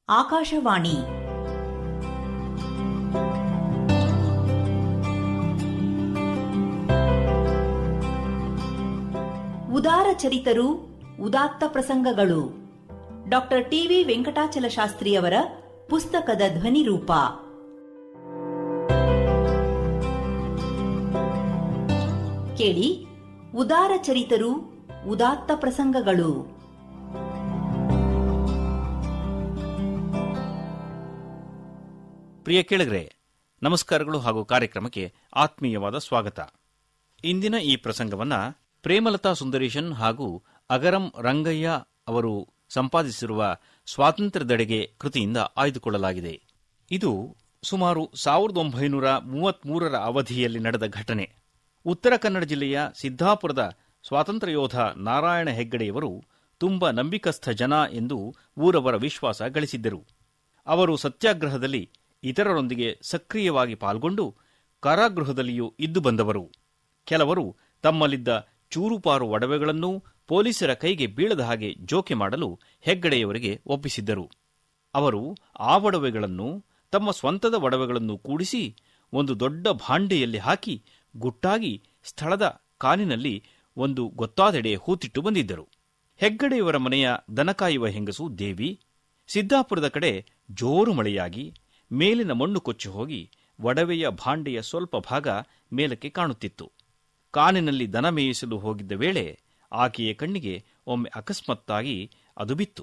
ಆಕಾಶವಾಣಿ ಉದಾರ ಚರಿತರು ಉದಾತ್ತ ಪ್ರಸಂಗಗಳು ಡಾಕ್ಟರ್ ಟಿವಿ ವೆಂಕಟಾಚಲ ಶಾಸ್ತ್ರಿಯವರ ಪುಸ್ತಕದ ಧ್ವನಿ ರೂಪ ಕೇಳಿ ಉದಾರ ಚರಿತರು ಉದಾತ್ತ ಪ್ರಸಂಗಗಳು ಪ್ರಿಯ ಕೇಳಿಗ್ರೆ ನಮಸ್ಕಾರಗಳು ಹಾಗೂ ಕಾರ್ಯಕ್ರಮಕ್ಕೆ ಆತ್ಮೀಯವಾದ ಸ್ವಾಗತ ಇಂದಿನ ಈ ಪ್ರಸಂಗವನ್ನ ಪ್ರೇಮಲತಾ ಸುಂದರೇಶನ್ ಹಾಗೂ ಅಗರಂ ರಂಗಯ್ಯ ಅವರು ಸಂಪಾದಿಸಿರುವ ಸ್ವಾತಂತ್ರ್ಯದೆಡೆಗೆ ಕೃತಿಯಿಂದ ಆಯ್ದುಕೊಳ್ಳಲಾಗಿದೆ ಇದು ಸುಮಾರು ಸಾವಿರದ ಒಂಬೈನೂರ ಮೂವತ್ಮೂರರ ಅವಧಿಯಲ್ಲಿ ನಡೆದ ಘಟನೆ ಉತ್ತರ ಕನ್ನಡ ಜಿಲ್ಲೆಯ ಸಿದ್ದಾಪುರದ ಸ್ವಾತಂತ್ರ್ಯ ಯೋಧ ನಾರಾಯಣ ಹೆಗ್ಗಡೆಯವರು ತುಂಬ ನಂಬಿಕಸ್ಥ ಜನ ಎಂದು ಊರವರ ವಿಶ್ವಾಸ ಗಳಿಸಿದ್ದರು ಅವರು ಸತ್ಯಾಗ್ರಹದಲ್ಲಿ ಇತರರೊಂದಿಗೆ ಸಕ್ರಿಯವಾಗಿ ಪಾಲ್ಗೊಂಡು ಕಾರಾಗೃಹದಲ್ಲಿಯೂ ಇದ್ದು ಬಂದವರು ಕೆಲವರು ತಮ್ಮಲ್ಲಿದ್ದ ಚೂರುಪಾರು ಒಡವೆಗಳನ್ನೂ ಪೊಲೀಸರ ಕೈಗೆ ಬೀಳದ ಹಾಗೆ ಜೋಕೆ ಮಾಡಲು ಹೆಗ್ಗಡೆಯವರಿಗೆ ಒಪ್ಪಿಸಿದ್ದರು ಅವರು ಆ ಒಡವೆಗಳನ್ನು ತಮ್ಮ ಸ್ವಂತದ ಒಡವೆಗಳನ್ನು ಕೂಡಿಸಿ ಒಂದು ದೊಡ್ಡ ಭಾಂಡೆಯಲ್ಲಿ ಹಾಕಿ ಗುಟ್ಟಾಗಿ ಸ್ಥಳದ ಕಾನಿನಲ್ಲಿ ಒಂದು ಗೊತ್ತಾದೆಡೆ ಹೂತಿಟ್ಟು ಬಂದಿದ್ದರು ಹೆಗ್ಗಡೆಯವರ ಮನೆಯ ದನಕಾಯುವ ಹೆಂಗಸು ದೇವಿ ಸಿದ್ದಾಪುರದ ಕಡೆ ಜೋರು ಮಳೆಯಾಗಿ ಮೇಲಿನ ಮಣ್ಣು ಕೊಚ್ಚಿ ಹೋಗಿ ಒಡವೆಯ ಭಾಂಡೆಯ ಸ್ವಲ್ಪ ಭಾಗ ಮೇಲಕ್ಕೆ ಕಾಣುತ್ತಿತ್ತು ಕಾನಿನಲ್ಲಿ ದನ ಮೇಯಿಸಲು ಹೋಗಿದ್ದ ವೇಳೆ ಆಕೆಯ ಕಣ್ಣಿಗೆ ಒಮ್ಮೆ ಅಕಸ್ಮಾತ್ತಾಗಿ ಅದು ಬಿತ್ತು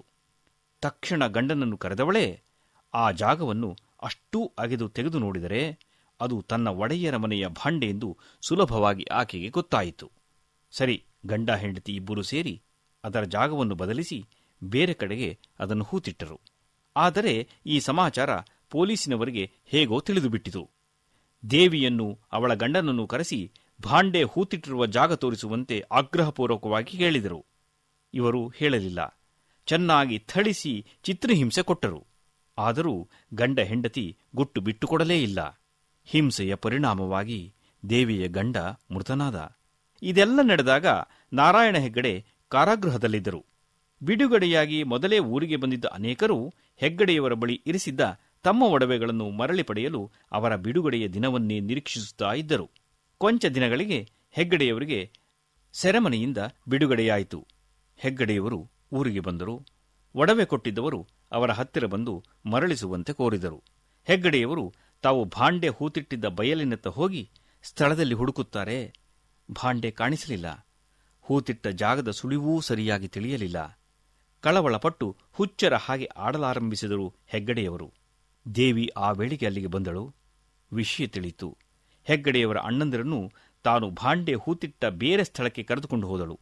ತಕ್ಷಣ ಗಂಡನನ್ನು ಕರೆದವಳೇ ಆ ಜಾಗವನ್ನು ಅಷ್ಟೂ ಅಗೆದು ತೆಗೆದು ನೋಡಿದರೆ ಅದು ತನ್ನ ಒಡೆಯರ ಮನೆಯ ಭಾಂಡೆ ಎಂದು ಸುಲಭವಾಗಿ ಆಕೆಗೆ ಗೊತ್ತಾಯಿತು ಸರಿ ಗಂಡ ಹೆಂಡತಿ ಇಬ್ಬರು ಸೇರಿ ಅದರ ಜಾಗವನ್ನು ಬದಲಿಸಿ ಬೇರೆ ಕಡೆಗೆ ಅದನ್ನು ಹೂತಿಟ್ಟರು ಆದರೆ ಈ ಸಮಾಚಾರ ಪೊಲೀಸಿನವರಿಗೆ ಹೇಗೋ ತಿಳಿದುಬಿಟ್ಟಿತು ದೇವಿಯನ್ನು ಅವಳ ಗಂಡನನ್ನು ಕರೆಸಿ ಭಾಂಡೆ ಹೂತಿಟ್ಟಿರುವ ಜಾಗ ತೋರಿಸುವಂತೆ ಆಗ್ರಹಪೂರ್ವಕವಾಗಿ ಹೇಳಿದರು ಇವರು ಹೇಳಲಿಲ್ಲ ಚೆನ್ನಾಗಿ ಥಳಿಸಿ ಚಿತ್ರಹಿಂಸೆ ಕೊಟ್ಟರು ಆದರೂ ಗಂಡ ಹೆಂಡತಿ ಗುಟ್ಟು ಬಿಟ್ಟುಕೊಡಲೇ ಇಲ್ಲ ಹಿಂಸೆಯ ಪರಿಣಾಮವಾಗಿ ದೇವಿಯ ಗಂಡ ಮೃತನಾದ ಇದೆಲ್ಲ ನಡೆದಾಗ ನಾರಾಯಣ ಹೆಗ್ಗಡೆ ಕಾರಾಗೃಹದಲ್ಲಿದ್ದರು ಬಿಡುಗಡೆಯಾಗಿ ಮೊದಲೇ ಊರಿಗೆ ಬಂದಿದ್ದ ಅನೇಕರು ಹೆಗ್ಗಡೆಯವರ ಬಳಿ ಇರಿಸಿದ್ದ ತಮ್ಮ ಒಡವೆಗಳನ್ನು ಮರಳಿ ಪಡೆಯಲು ಅವರ ಬಿಡುಗಡೆಯ ದಿನವನ್ನೇ ನಿರೀಕ್ಷಿಸುತ್ತಾ ಇದ್ದರು ಕೊಂಚ ದಿನಗಳಿಗೆ ಹೆಗ್ಗಡೆಯವರಿಗೆ ಸೆರೆಮನೆಯಿಂದ ಬಿಡುಗಡೆಯಾಯಿತು ಹೆಗ್ಗಡೆಯವರು ಊರಿಗೆ ಬಂದರು ಒಡವೆ ಕೊಟ್ಟಿದ್ದವರು ಅವರ ಹತ್ತಿರ ಬಂದು ಮರಳಿಸುವಂತೆ ಕೋರಿದರು ಹೆಗ್ಗಡೆಯವರು ತಾವು ಭಾಂಡೆ ಹೂತಿಟ್ಟಿದ್ದ ಬಯಲಿನತ್ತ ಹೋಗಿ ಸ್ಥಳದಲ್ಲಿ ಹುಡುಕುತ್ತಾರೆ ಭಾಂಡೆ ಕಾಣಿಸಲಿಲ್ಲ ಹೂತಿಟ್ಟ ಜಾಗದ ಸುಳಿವೂ ಸರಿಯಾಗಿ ತಿಳಿಯಲಿಲ್ಲ ಕಳವಳಪಟ್ಟು ಹುಚ್ಚರ ಹಾಗೆ ಆಡಲಾರಂಭಿಸಿದರು ಹೆಗ್ಗಡೆಯವರು ದೇವಿ ಆ ವೇಳೆಗೆ ಅಲ್ಲಿಗೆ ಬಂದಳು ವಿಷಯ ತಿಳಿಯಿತು ಹೆಗ್ಗಡೆಯವರ ಅಣ್ಣಂದಿರನ್ನು ತಾನು ಭಾಂಡೆ ಹೂತಿಟ್ಟ ಬೇರೆ ಸ್ಥಳಕ್ಕೆ ಕರೆದುಕೊಂಡು ಹೋದಳು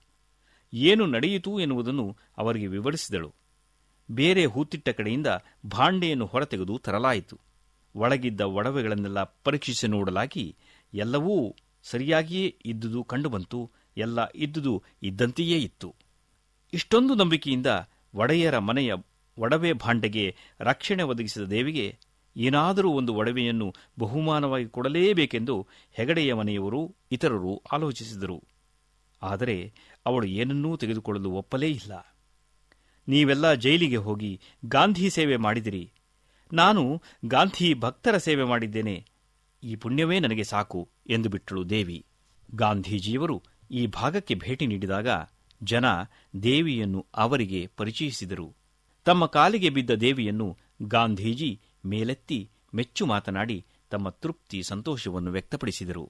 ಏನು ನಡೆಯಿತು ಎನ್ನುವುದನ್ನು ಅವರಿಗೆ ವಿವರಿಸಿದಳು ಬೇರೆ ಹೂತಿಟ್ಟ ಕಡೆಯಿಂದ ಭಾಂಡೆಯನ್ನು ಹೊರತೆಗೆದು ತರಲಾಯಿತು ಒಳಗಿದ್ದ ಒಡವೆಗಳನ್ನೆಲ್ಲ ಪರೀಕ್ಷಿಸಿ ನೋಡಲಾಗಿ ಎಲ್ಲವೂ ಸರಿಯಾಗಿಯೇ ಇದ್ದುದು ಕಂಡುಬಂತು ಎಲ್ಲ ಇದ್ದುದು ಇದ್ದಂತೆಯೇ ಇತ್ತು ಇಷ್ಟೊಂದು ನಂಬಿಕೆಯಿಂದ ಒಡೆಯರ ಮನೆಯ ಒಡವೆ ಭಾಂಡೆಗೆ ರಕ್ಷಣೆ ಒದಗಿಸಿದ ದೇವಿಗೆ ಏನಾದರೂ ಒಂದು ಒಡವೆಯನ್ನು ಬಹುಮಾನವಾಗಿ ಕೊಡಲೇಬೇಕೆಂದು ಹೆಗಡೆಯ ಮನೆಯವರು ಇತರರು ಆಲೋಚಿಸಿದರು ಆದರೆ ಅವಳು ಏನನ್ನೂ ತೆಗೆದುಕೊಳ್ಳಲು ಒಪ್ಪಲೇ ಇಲ್ಲ ನೀವೆಲ್ಲ ಜೈಲಿಗೆ ಹೋಗಿ ಗಾಂಧಿ ಸೇವೆ ಮಾಡಿದಿರಿ ನಾನು ಗಾಂಧಿ ಭಕ್ತರ ಸೇವೆ ಮಾಡಿದ್ದೇನೆ ಈ ಪುಣ್ಯವೇ ನನಗೆ ಸಾಕು ಎಂದು ಬಿಟ್ಟಳು ದೇವಿ ಗಾಂಧೀಜಿಯವರು ಈ ಭಾಗಕ್ಕೆ ಭೇಟಿ ನೀಡಿದಾಗ ಜನ ದೇವಿಯನ್ನು ಅವರಿಗೆ ಪರಿಚಯಿಸಿದರು ತಮ್ಮ ಕಾಲಿಗೆ ಬಿದ್ದ ದೇವಿಯನ್ನು ಗಾಂಧೀಜಿ ಮೇಲೆತ್ತಿ ಮೆಚ್ಚು ಮಾತನಾಡಿ ತಮ್ಮ ತೃಪ್ತಿ ಸಂತೋಷವನ್ನು ವ್ಯಕ್ತಪಡಿಸಿದರು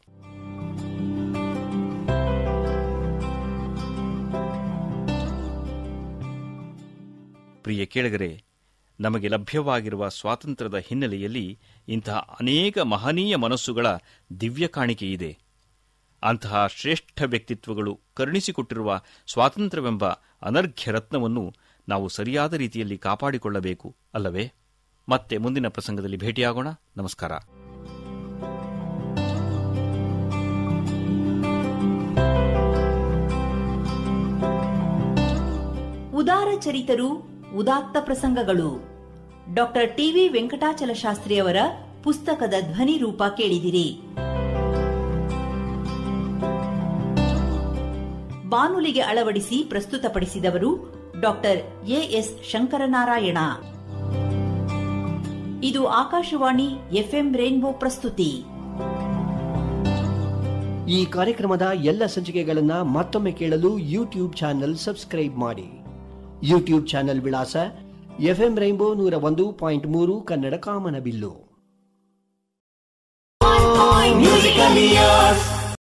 ಪ್ರಿಯ ಕೇಳಗರೆ ನಮಗೆ ಲಭ್ಯವಾಗಿರುವ ಸ್ವಾತಂತ್ರ್ಯದ ಹಿನ್ನೆಲೆಯಲ್ಲಿ ಇಂತಹ ಅನೇಕ ಮಹನೀಯ ಮನಸ್ಸುಗಳ ದಿವ್ಯ ಕಾಣಿಕೆಯಿದೆ ಅಂತಹ ಶ್ರೇಷ್ಠ ವ್ಯಕ್ತಿತ್ವಗಳು ಕರುಣಿಸಿಕೊಟ್ಟಿರುವ ಸ್ವಾತಂತ್ರ್ಯವೆಂಬ ಅನರ್ಘ್ಯ ರತ್ನವನ್ನು ನಾವು ಸರಿಯಾದ ರೀತಿಯಲ್ಲಿ ಕಾಪಾಡಿಕೊಳ್ಳಬೇಕು ಅಲ್ಲವೇ ಮತ್ತೆ ಮುಂದಿನ ಪ್ರಸಂಗದಲ್ಲಿ ಭೇಟಿಯಾಗೋಣ ನಮಸ್ಕಾರ ಉದಾರ ಚರಿತರು ಉದಾತ್ತ ಪ್ರಸಂಗಗಳು ಡಾಕ್ಟರ್ ಟಿವಿ ವೆಂಕಟಾಚಲ ಶಾಸ್ತ್ರಿಯವರ ಪುಸ್ತಕದ ಧ್ವನಿ ರೂಪ ಕೇಳಿದಿರಿ ಬಾನುಲಿಗೆ ಅಳವಡಿಸಿ ಪ್ರಸ್ತುತಪಡಿಸಿದವರು ಡಾಕ್ಟರ್ ಎಎಸ್ ಶಂಕರನಾರಾಯಣ ಇದು ಆಕಾಶವಾಣಿ ಎಫ್ಎಂ ರೇನ್ಬೋ ಪ್ರಸ್ತುತಿ ಈ ಕಾರ್ಯಕ್ರಮದ ಎಲ್ಲ ಸಂಚಿಕೆಗಳನ್ನ ಮತ್ತೊಮ್ಮೆ ಕೇಳಲು ಯೂಟ್ಯೂಬ್ ಚಾನೆಲ್ ಸಬ್ಸ್ಕ್ರೈಬ್ ಮಾಡಿ ಯೂಟ್ಯೂಬ್ ಚಾನೆಲ್ ವಿಳಾಸ ಎಫ್ಎಂ ರೈನ್ಬೋ ನೂರ ಒಂದು ಪಾಯಿಂಟ್ ಮೂರು ಕನ್ನಡ ಕಾಮನಬಿಲ್ಲು Musical Years.